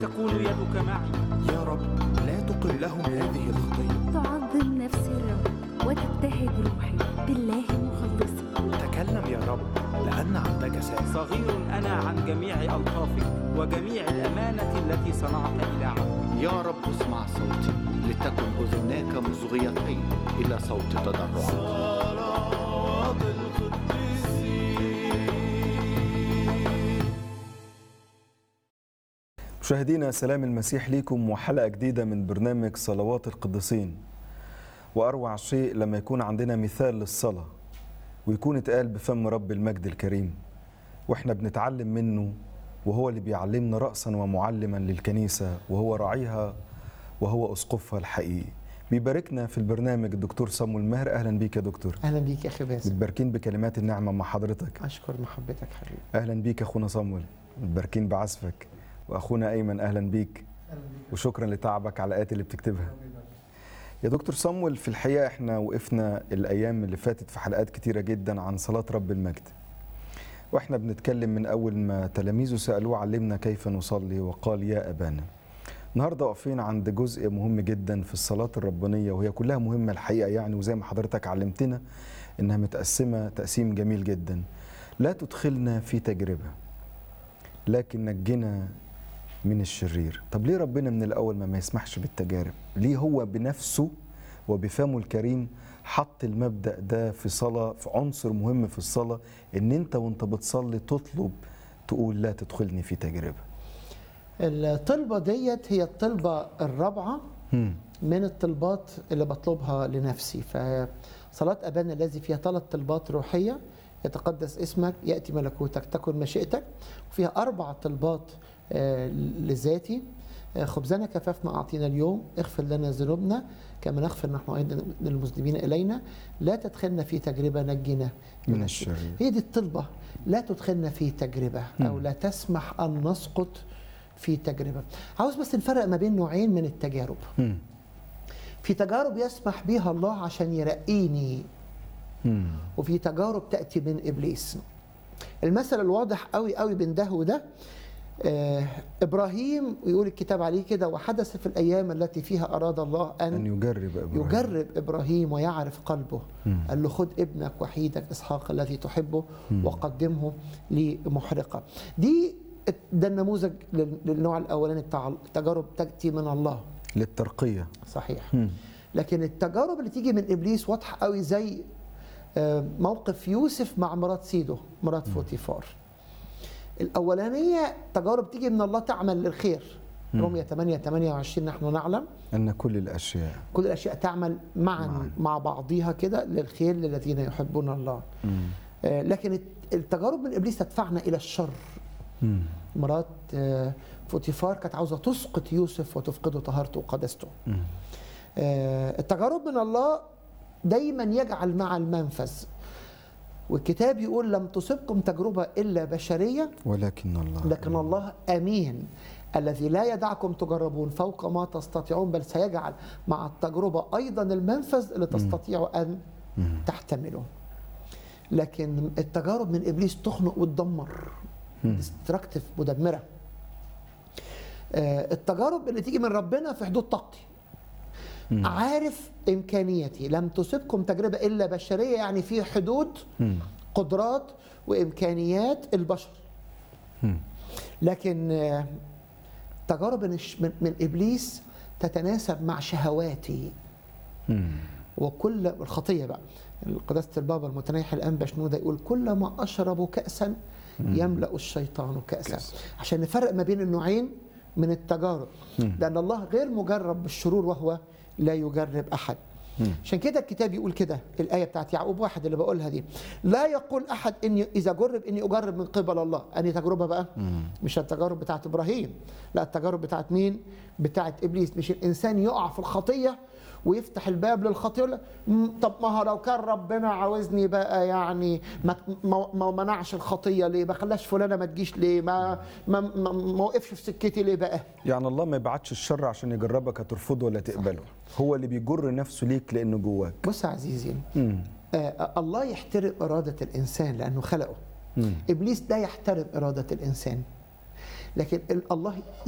تكون يدك معي يا رب لا تقل لهم هذه الخطية تعظم نفسي الرب وتبتهج روحي بالله مخلصي تكلم يا رب لأن عبدك سامع صغير أنا عن جميع ألطافك وجميع الأمانة التي صنعت إلى عبدك يا رب اسمع صوتي لتكن أذناك مصغيتين إلى صوت تضرعي مشاهدينا سلام المسيح ليكم وحلقة جديدة من برنامج صلوات القديسين وأروع شيء لما يكون عندنا مثال للصلاة ويكون اتقال بفم رب المجد الكريم واحنا بنتعلم منه وهو اللي بيعلمنا رأسا ومعلما للكنيسة وهو راعيها وهو أسقفها الحقيقي بيباركنا في البرنامج الدكتور صامويل ماهر أهلا بيك يا دكتور اهلا بيك يا اخي باسم متباركين بكلمات النعمة مع حضرتك اشكر محبتك حبيبي اهلا بيك اخونا صامويل متباركين بعزفك واخونا ايمن اهلا بيك وشكرا لتعبك على الايات اللي بتكتبها يا دكتور صامويل في الحقيقه احنا وقفنا الايام اللي فاتت في حلقات كتيره جدا عن صلاه رب المجد واحنا بنتكلم من اول ما تلاميذه سالوه علمنا كيف نصلي وقال يا ابانا النهارده واقفين عند جزء مهم جدا في الصلاه الربانيه وهي كلها مهمه الحقيقه يعني وزي ما حضرتك علمتنا انها متقسمه تقسيم جميل جدا لا تدخلنا في تجربه لكن نجنا من الشرير طب ليه ربنا من الاول ما, ما يسمحش بالتجارب ليه هو بنفسه وبفمه الكريم حط المبدا ده في صلاه في عنصر مهم في الصلاه ان انت وانت بتصلي تطلب تقول لا تدخلني في تجربه الطلبه ديت هي الطلبه الرابعه هم. من الطلبات اللي بطلبها لنفسي فصلاه ابانا الذي فيها ثلاث طلبات روحيه يتقدس اسمك ياتي ملكوتك تكن مشيئتك وفيها اربع طلبات آه، لذاتي آه، خبزنا كفافنا اعطينا اليوم اغفر لنا ذنوبنا كما نغفر نحن ايضا للمذنبين الينا لا تدخلنا في تجربه نجنا من الشرير هي دي الطلبة لا تدخلنا في تجربة أو لا تسمح أن نسقط في تجربة عاوز بس نفرق ما بين نوعين من التجارب هم. في تجارب يسمح بها الله عشان يرقيني هم. وفي تجارب تأتي من إبليس المثل الواضح قوي قوي بين ده وده آه إبراهيم ويقول الكتاب عليه كده وحدث في الأيام التي فيها أراد الله ان أن يجرب ابراهيم يجرب ابراهيم ويعرف قلبه قال له خد ابنك وحيدك اسحاق الذي تحبه وقدمه لمحرقه دي ده النموذج لل- للنوع الاولاني بتاع التجارب تاتي من الله للترقيه صحيح هم. لكن التجارب اللي تيجي من ابليس واضحه قوي زي آه، موقف يوسف مع مرات سيده مرات فوتيفار الاولانيه تجارب تيجي من الله تعمل للخير رمية 8 28 نحن نعلم ان كل الاشياء كل الاشياء تعمل معا معاً. مع بعضها كده للخير للذين يحبون الله هم. آه، لكن الت- التجارب من ابليس تدفعنا الى الشر هم. مرات آه، فوتيفار كانت عاوزه تسقط يوسف وتفقده طهارته وقدسته هم. آه، التجارب من الله دايما يجعل مع المنفذ والكتاب يقول لم تصبكم تجربه الا بشريه ولكن الله لكن الله امين الذي لا يدعكم تجربون فوق ما تستطيعون بل سيجعل مع التجربه ايضا المنفذ اللي تستطيعوا ان تحتمله لكن التجارب من ابليس تخنق وتدمر ديستركتيف مدمره آه، التجارب اللي تيجي من ربنا في حدود طاقتي عارف امكانياتي لم تصبكم تجربه الا بشريه يعني في حدود قدرات وامكانيات البشر لكن آه، تجارب من, الش- من, من ابليس تتناسب مع شهواتي هم. وكل الخطيه بقى قداسه البابا المتنيح الانبا شنوده يقول كلما اشربوا كاسا يملا الشيطان كاسا عشان نفرق ما بين النوعين من التجارب لان الله غير مجرب بالشرور وهو لا يجرب احد عشان كده الكتاب يقول كده الايه بتاعت يعقوب واحد اللي بقولها دي لا يقول احد اني اذا جرب اني اجرب من قبل الله اني تجربه بقى مش التجارب بتاعت ابراهيم لا التجارب بتاعت مين بتاعت ابليس مش الانسان يقع في الخطيه ويفتح الباب للخطيه يقول لك، "مم، طب ما هو لو كان ربنا عاوزني بقى يعني ما ما, ما منعش الخطيه ليه ما خلاش فلانه ما تجيش ليه ما ما, ما, ما وقفش في سكتي ليه بقى يعني الله ما يبعتش الشر عشان يجربك هترفضه ولا تقبله هو اللي بيجر نفسه ليك لانه جواك بص يا عزيزي مم. آه الله يحترم إرادة الإنسان لأنه خلقه إبليس لا يحترم إرادة الإنسان لكن ال- الله